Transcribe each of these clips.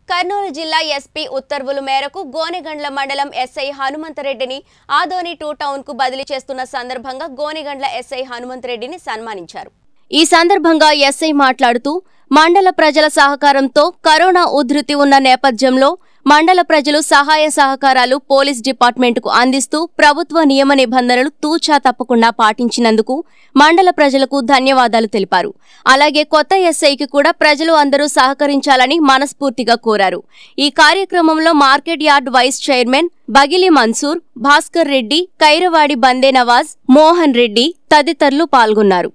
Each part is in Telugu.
కర్నూలు జిల్లా ఎస్పీ ఉత్తర్వుల మేరకు గోనెగండ్ల మండలం ఎస్ఐ హనుమంతరెడ్డిని ఆదోని టూ టౌన్ కు బదిలీ చేస్తున్న సందర్భంగా గోనెగండ్ల ఎస్ఐ హనుమంతరెడ్డిని సన్మానించారు ఈ సందర్భంగా ఎస్ఐ మాట్లాడుతూ మండల ప్రజల సహకారంతో కరోనా ఉధృతి ఉన్న నేపథ్యంలో మండల ప్రజలు సహాయ సహకారాలు పోలీస్ డిపార్ట్మెంట్కు అందిస్తూ ప్రభుత్వ నియమ నిబంధనలు తూచా తప్పకుండా పాటించినందుకు మండల ప్రజలకు ధన్యవాదాలు తెలిపారు అలాగే కొత్త ఎస్ఐకి కూడా ప్రజలు అందరూ సహకరించాలని మనస్ఫూర్తిగా కోరారు ఈ కార్యక్రమంలో market yard vice chairman Bagili Mansoor Bhaskar Reddy Kairavadi Bande Nawaz Mohan Reddy తదితరులు పాల్గొన్నారు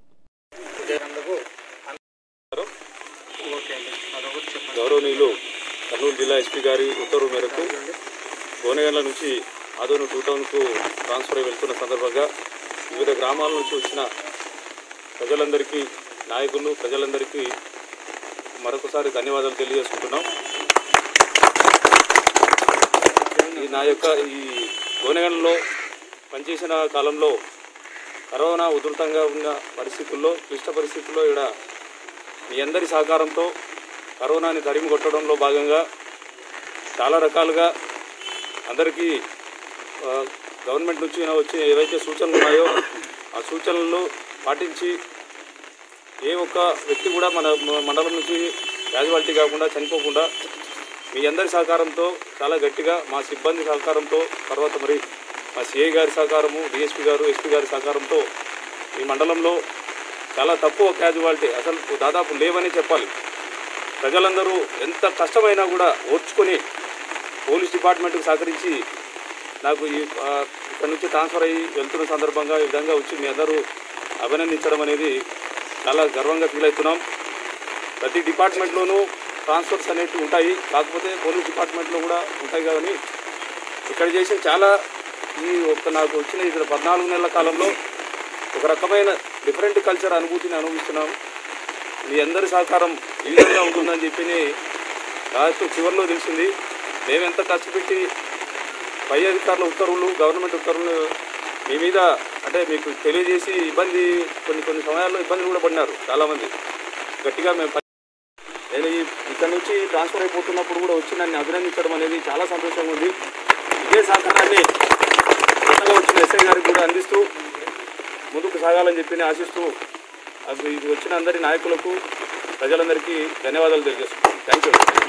గౌరవనీయులు కర్నూలు జిల్లా ఎస్పీ గారి ఉత్తర్వు మేరకు గోనెగండ్ల నుంచి ఆదోని టూ టౌన్కు ట్రాన్స్ఫర్ అయి వెళ్తున్న సందర్భంగా వివిధ గ్రామాల నుంచి వచ్చిన ప్రజలందరికీ నాయకులు ప్రజలందరికీ మరొకసారి ధన్యవాదాలు తెలియజేసుకుంటున్నాం ఈ నా యొక్క ఈ గోనెగండ్లలో పనిచేసిన కాలంలో కరోనా ఉధృతంగా ఉన్న పరిస్థితుల్లో క్లిష్ట పరిస్థితుల్లో ఇక్కడ మీ అందరి సహకారంతో కరోనాని తరిమి కొట్టడంలో భాగంగా చాలా రకాలుగా అందరికీ ఆ, గవర్నమెంట్ నుంచి వచ్చే ఏవైతే సూచనలు ఉన్నాయో ఆ సూచనలను పాటించి ఏ ఒక్క వ్యక్తి కూడా మన మ- మండలం నుంచి క్యాజువాలిటీ కాకుండా చనిపోకుండా మీ అందరి సహకారంతో చాలా గట్టిగా మా సిబ్బంది సహకారంతో తర్వాత మరి మా సిఐ గారి సహకారము డిఎస్పీ గారు ఎస్పీ గారి సహకారంతో ఈ మండలంలో చాలా తక్కువ క్యాజువాలిటీ అసలు దాదాపు లేవని చెప్పాలి ప్రజలందరూ ఎంత కష్టమైనా కూడా ఓర్చుకొని పోలీస్ డిపార్ట్మెంట్కి సహకరించి నాకు ఈ ఆ, ఇక్కడ నుంచి ట్రాన్స్ఫర్ అయ్యి వెళ్తున్న సందర్భంగా ఈ విధంగా వచ్చి మీ అందరూ అభినందించడం అనేది చాలా గర్వంగా ఫీల్ అవుతున్నాం ప్రతి డిపార్ట్మెంట్లోనూ ట్రాన్స్ఫర్స్ అనేవి ఉంటాయి కాకపోతే పోలీస్ డిపార్ట్మెంట్లో కూడా ఉంటాయి కానీ ఇక్కడ చేసిన చాలా ఈ ఒక్క నాకు వచ్చిన ఇక్కడ పద్నాలుగు నెలల కాలంలో ఒక రకమైన డిఫరెంట్ కల్చర్ అనుభూతిని అనుభవిస్తున్నాం మీ అందరి సహకారం ఈ విధంగా ఉంటుందని చెప్పి లాస్ట్ చివరిలో తెలిసింది మేము ఎంత కష్టపెట్టి పై అధికారుల ఉత్తర్వులు గవర్నమెంట్ ఉత్తర్వులు మీ మీద అంటే మీకు తెలియజేసి ఇబ్బంది కొన్ని కొన్ని సమయాల్లో ఇబ్బందులు కూడా పడినారు చాలామంది గట్టిగా మేము పని- నేను ఈ ఇక్కడ నుంచి ట్రాన్స్ఫర్ అయిపోతున్నప్పుడు కూడా వచ్చి నన్ను అభినందించడం అనేది చాలా సంతోషంగా ఉంది ఇదే సహకారాన్ని కొత్తగా వచ్చిన ఎస్ఐ గారికి కూడా అందిస్తూ ముందుకు సాగాలని చెప్పి ఆశిస్తూ అది వచ్చిన అందరి నాయకులకు ప్రజలందరికీ ధన్యవాదాలు తెలియజేస్తున్నాను థ్యాంక్ యూ